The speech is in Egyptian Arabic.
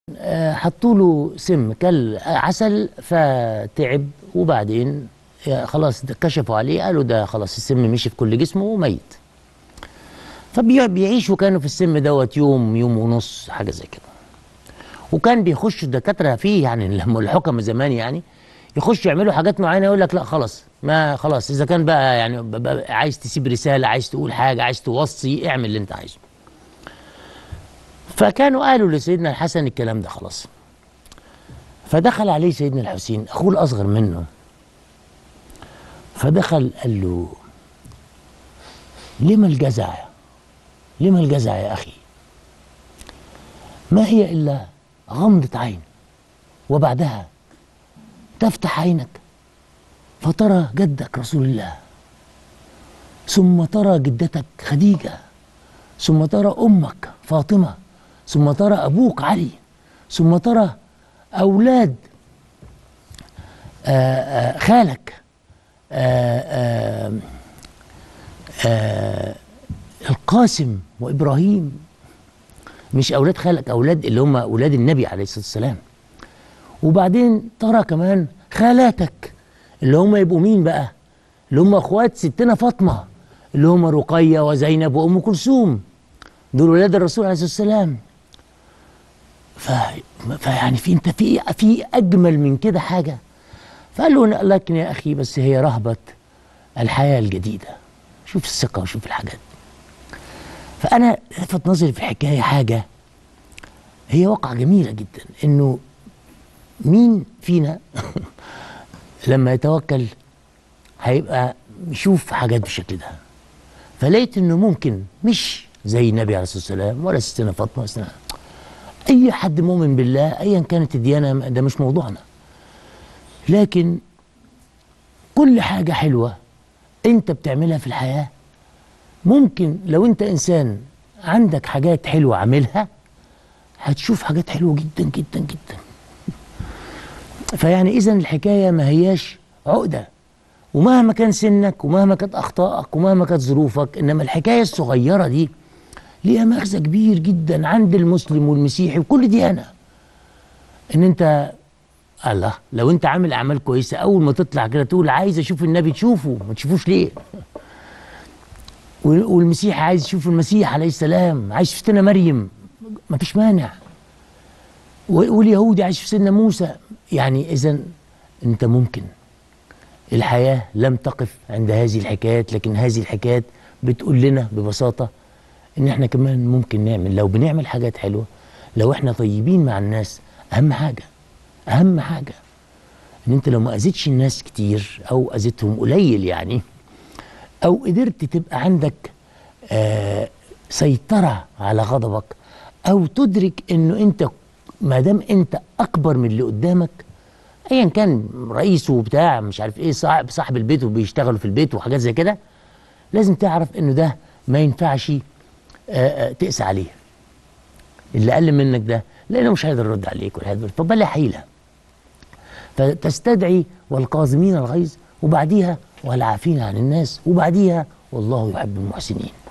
آه، حطوا له سم كل عسل فتعب وبعدين يا خلاص ده كشفوا عليه قالوا ده خلاص السم مشي في كل جسمه وميت فبيعيشوا كانوا في السم دوت يوم يوم ونص حاجه زي كده وكان بيخشوا الدكاتره فيه يعني لما الحكم زمان يعني يخشوا يعملوا حاجات معينه يقول لك لا خلاص ما خلاص اذا كان بقى يعني بقى عايز تسيب رساله عايز تقول حاجه عايز توصي اعمل اللي انت عايزه فكانوا قالوا لسيدنا الحسن الكلام ده خلاص فدخل عليه سيدنا الحسين اخوه الاصغر منه فدخل قال له لما الجزع لما الجزع يا اخي ما هي الا غمضه عين وبعدها تفتح عينك فترى جدك رسول الله ثم ترى جدتك خديجه ثم ترى امك فاطمه ثم ترى ابوك علي ثم ترى اولاد آآ آآ خالك آآ القاسم وابراهيم مش اولاد خالك اولاد اللي هم اولاد النبي عليه الصلاه والسلام وبعدين ترى كمان خالاتك اللي هم يبقوا مين بقى اللي هم اخوات ستنا فاطمه اللي هم رقيه وزينب وام كلثوم دول ولاد الرسول عليه الصلاه والسلام ف... فيعني في انت في في اجمل من كده حاجه فقال له لكن يا اخي بس هي رهبه الحياه الجديده شوف الثقه وشوف الحاجات فانا لفت نظري في الحكايه حاجه هي واقعه جميله جدا انه مين فينا لما يتوكل هيبقى يشوف حاجات بالشكل ده فلقيت انه ممكن مش زي النبي عليه الصلاه والسلام ولا ستنا فاطمه ولا اي حد مؤمن بالله ايا كانت الديانه ده مش موضوعنا لكن كل حاجه حلوه انت بتعملها في الحياه ممكن لو انت انسان عندك حاجات حلوه عاملها هتشوف حاجات حلوه جدا جدا جدا فيعني اذا الحكايه ما هياش عقده ومهما كان سنك ومهما كانت اخطائك ومهما كانت ظروفك انما الحكايه الصغيره دي ليها مغزى كبير جدا عند المسلم والمسيحي وكل ديانه ان انت الله لو انت عامل اعمال كويسه اول ما تطلع كده تقول عايز اشوف النبي تشوفه ما تشوفوش ليه والمسيح عايز يشوف المسيح عليه السلام عايز يشوف سيدنا مريم ما فيش مانع واليهودي عايز يشوف سيدنا موسى يعني اذا انت ممكن الحياه لم تقف عند هذه الحكايات لكن هذه الحكايات بتقول لنا ببساطه ان احنا كمان ممكن نعمل لو بنعمل حاجات حلوه لو احنا طيبين مع الناس اهم حاجه اهم حاجه ان انت لو ما اذيتش الناس كتير او اذيتهم قليل يعني او قدرت تبقى عندك آه سيطره على غضبك او تدرك انه انت ما دام انت اكبر من اللي قدامك ايا كان رئيس وبتاع مش عارف ايه صاحب صاحب البيت وبيشتغلوا في البيت وحاجات زي كده لازم تعرف انه ده ما ينفعش تقسى عليه اللي اقل منك ده لانه مش هيقدر يرد عليك ولا هيقدر فبلا حيله فتستدعي والقاظمين الغيظ وبعديها والعافين عن الناس وبعديها والله يحب المحسنين